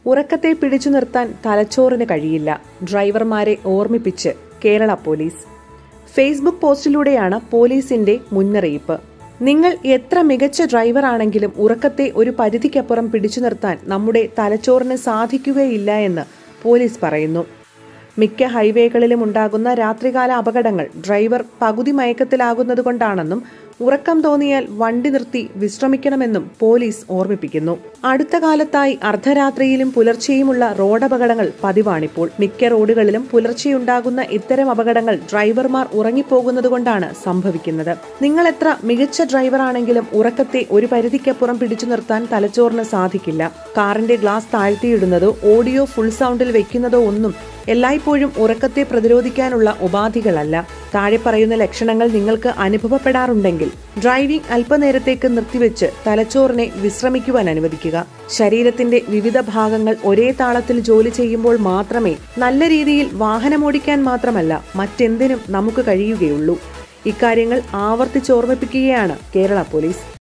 ഉറക്കത്തെ പിടിച്ചു നിർത്താൻ തലച്ചോറിന് കഴിയില്ല ഡ്രൈവർമാരെ ഓർമ്മിപ്പിച്ച് കേരള പോലീസ് ഫേസ്ബുക്ക് പോസ്റ്റിലൂടെയാണ് പോലീസിന്റെ മുന്നറിയിപ്പ് നിങ്ങൾ എത്ര മികച്ച ഡ്രൈവർ ആണെങ്കിലും ഉറക്കത്തെ ഒരു പരിധിക്കപ്പുറം പിടിച്ചു നിർത്താൻ നമ്മുടെ തലച്ചോറിന് സാധിക്കുകയില്ല എന്ന് പോലീസ് പറയുന്നു മിക്ക ഹൈവേകളിലും ഉണ്ടാകുന്ന രാത്രികാല അപകടങ്ങൾ ഡ്രൈവർ പകുതി മയക്കത്തിലാകുന്നതുകൊണ്ടാണെന്നും ഉറക്കം തോന്നിയാൽ വണ്ടി നിർത്തി വിശ്രമിക്കണമെന്നും പോലീസ് ഓർമ്മിപ്പിക്കുന്നു അടുത്ത കാലത്തായി അർദ്ധരാത്രിയിലും പുലർച്ചെയുമുള്ള റോഡപകടങ്ങൾ പതിവാണിപ്പോൾ മിക്ക റോഡുകളിലും പുലർച്ചെയുണ്ടാകുന്ന ഇത്തരം അപകടങ്ങൾ ഡ്രൈവർമാർ ഉറങ്ങിപ്പോകുന്നതുകൊണ്ടാണ് സംഭവിക്കുന്നത് നിങ്ങൾ എത്ര മികച്ച ഡ്രൈവറാണെങ്കിലും ഉറക്കത്തെ ഒരു പരിധിക്കപ്പുറം പിടിച്ചു നിർത്താൻ തലച്ചോറിന് സാധിക്കില്ല കാറിന്റെ ഗ്ലാസ് താഴ്ത്തിയിടുന്നതോ ഓഡിയോ ഫുൾ സൗണ്ടിൽ വെക്കുന്നതോ ഒന്നും എല്ലായ്പ്പോഴും ഉറക്കത്തെ പ്രതിരോധിക്കാനുള്ള ഉപാധികളല്ല താഴെ പറയുന്ന ലക്ഷണങ്ങൾ നിങ്ങൾക്ക് അനുഭവപ്പെടാറുണ്ടെങ്കിൽ ഡ്രൈവിംഗ് അല്പനേരത്തേക്ക് നിർത്തിവെച്ച് തലച്ചോറിനെ വിശ്രമിക്കുവാൻ അനുവദിക്കുക ശരീരത്തിന്റെ വിവിധ ഭാഗങ്ങൾ ഒരേ താളത്തിൽ ജോലി ചെയ്യുമ്പോൾ മാത്രമേ നല്ല രീതിയിൽ വാഹനമോടിക്കാൻ മാത്രമല്ല മറ്റെന്തിനും നമുക്ക് കഴിയുകയുള്ളൂ ഇക്കാര്യങ്ങൾ ആവർത്തിച്ചോർമ്മിപ്പിക്കുകയാണ് കേരള പോലീസ്